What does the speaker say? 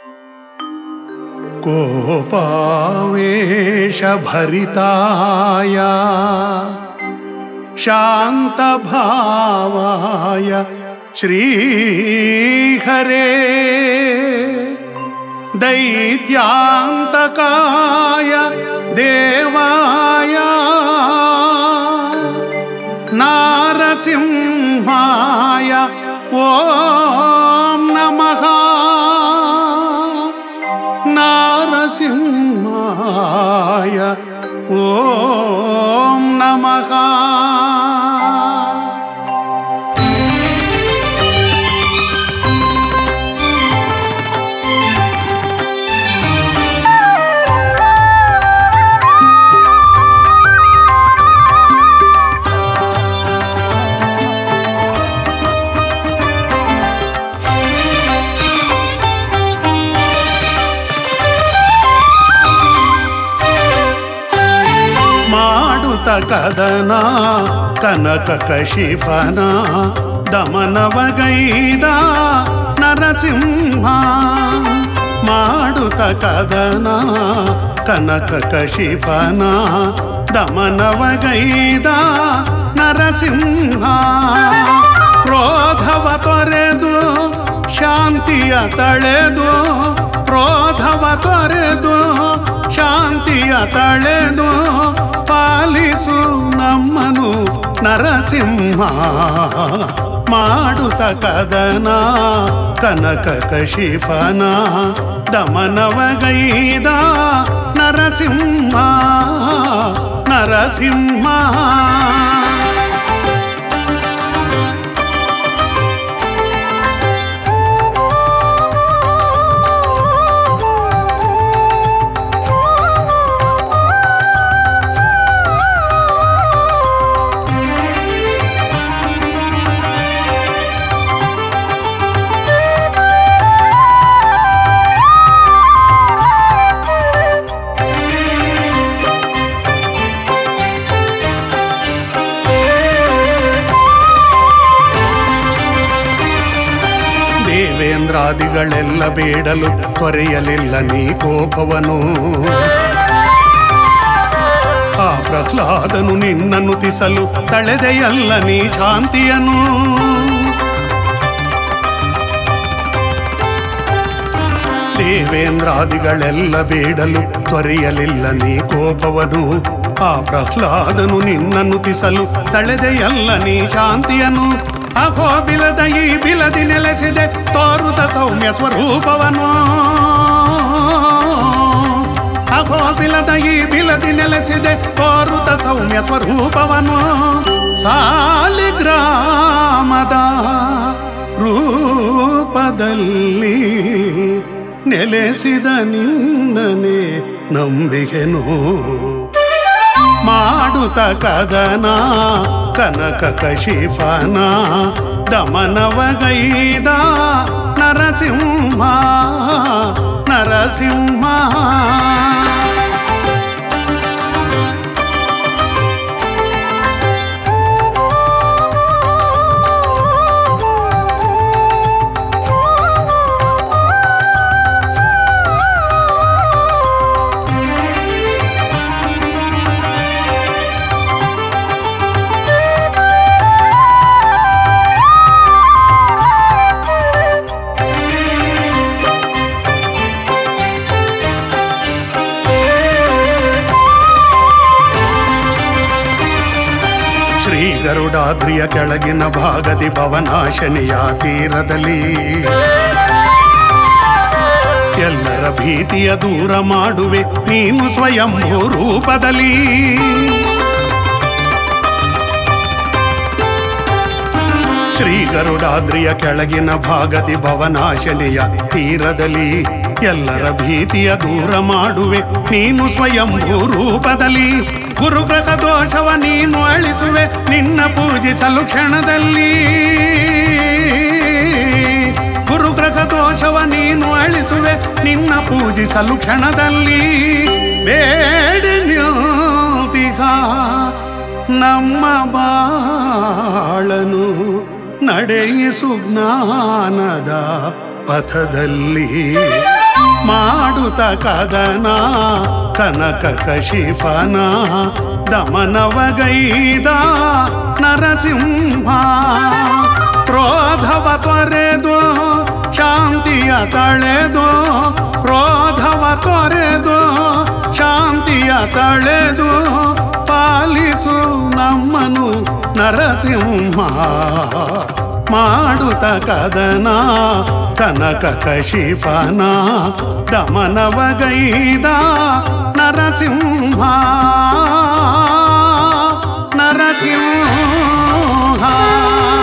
कोपावेशभरिताय शान्तभावाय श्रीहरे दैत्यान्तकाय देवाय नारसिंहाय ॐ नमः नारसिंहाय ॐ नमः ಮಾಡುತ್ತ ಕದನ ಕನಕ ಕಶಿಪನ ದಮನವಗೈದ ನರಸಿಂಹ ಮಾಡುತ್ತ ಕದನ ಕನಕ ಕಶಿಪನ ದಮನವಗೈದ ನರಸಿಂಹ ಕ್ರೋಧವ ತೊರೆದು ಶಾಂತಿಯ ತಳೆದು ಕ್ರೋಧವ ತೊರೆದು ಶಾಂತಿಯ ತಳೆದು ಪಾಲಿಸು ನಮ್ಮನು ನರಸಿಂಹ ಮಾಡುತ್ತ ಕದನ ಕನಕ ಕಶಿಪನ ದಮನವಗೈದ ನರಸಿಂಹ ನರಸಿಂಹ ದೇವೇಂದ್ರಾದಿಗಳೆಲ್ಲ ಬೇಡಲು ತೊರೆಯಲಿಲ್ಲ ನೀ ಕೋಪವನು ಆ ಪ್ರಹ್ಲಾದನು ನಿನ್ನನ್ನು ತಿಸಲು ತಳೆದೆಯಲ್ಲ ನೀ ಶಾಂತಿಯನು ದೇವೇಂದ್ರಾದಿಗಳೆಲ್ಲ ಬೇಡಲು ತೊರೆಯಲಿಲ್ಲ ನೀ ಕೋಪವನು ಆ ಪ್ರಹ್ಲಾದನು ನಿನ್ನನ್ನು ತಿಸಲು ತಳೆದೆಯಲ್ಲ ನೀ ಶಾಂತಿಯನು ಅಹೋ ಬಿಲದ ಈ ಬಿಲದಿ ನೆಲೆಸಿದೆ ತೋರುದ ಸೌಮ್ಯ ಸ್ವರೂಪವನು ಅಹೋ ಬಿಲದ ಈ ಬಿಲದಿ ನೆಲೆಸಿದೆ ತೋರುದ ಸೌಮ್ಯ ಸ್ವರೂಪವನು ಸಾಲಿಗ್ರಾಮದ ರೂಪದಲ್ಲಿ ನೆಲೆಸಿದ ನಿನ್ನನೆ ನಂಬಿಗೆನು ಮಾಡುತ್ತ ಕದನ ಕನಕ ಕಶಿಪನ ದಮನವಗೈದ ನರಸಿಂಹ ನರಸಿಂಹ ಶ್ರೀ ಗರುಡಾದ್ರಿಯ ಕೆಳಗಿನ ಭಾಗದಿ ಭವನಾಶನಿಯ ತೀರದಲ್ಲಿ ಎಲ್ಲರ ಭೀತಿಯ ದೂರ ಮಾಡುವೆ ನೀನು ಸ್ವಯಂಭೂ ರೂಪದಲ್ಲಿ ಶ್ರೀ ಗರುಡಾದ್ರಿಯ ಕೆಳಗಿನ ಭಾಗದಿ ಭವನಾಶನೆಯ ತೀರದಲ್ಲಿ ಎಲ್ಲರ ಭೀತಿಯ ದೂರ ಮಾಡುವೆ ನೀನು ಸ್ವಯಂಭೂ ರೂಪದಲ್ಲಿ ಗುರುಗ್ರಹ ದೋಷವ ನೀನು ಅಳಿಸುವೆ ನಿನ್ನ ಪೂಜಿಸಲು ಕ್ಷಣದಲ್ಲಿ ಗುರುಗ್ರಹ ದೋಷವ ನೀನು ಅಳಿಸುವೆ ನಿನ್ನ ಪೂಜಿಸಲು ಕ್ಷಣದಲ್ಲಿ ಬೇಡಿ ನ್ಯೋತಿಗ ನಮ್ಮ ಬಾಳನು ನಡೆಯಿಸು ಜ್ಞಾನದ ಪಥದಲ್ಲಿ ಮಾಡುತ್ತ ಕದನ ಕನಕ ಕಶಿಪನ ದಮನವಗೈದ ನರಸಿಂಹ ಕ್ರೋಧವ ತೊರೆದು ಶಾಂತಿಯ ತಳೆದು ಕ್ರೋಧವ ತೊರೆದು ಶಾಂತಿಯ ತಳೆದು ಪಾಲಿಸು ನಮ್ಮನು ನರಸಿಂಹ ಮಾಡುತ್ತ ಕದನ ಕನಕ ಕಶಿಪನ ದಮನವಗೈದ ನರಸಿಂಹ ನರಸಿಂಹ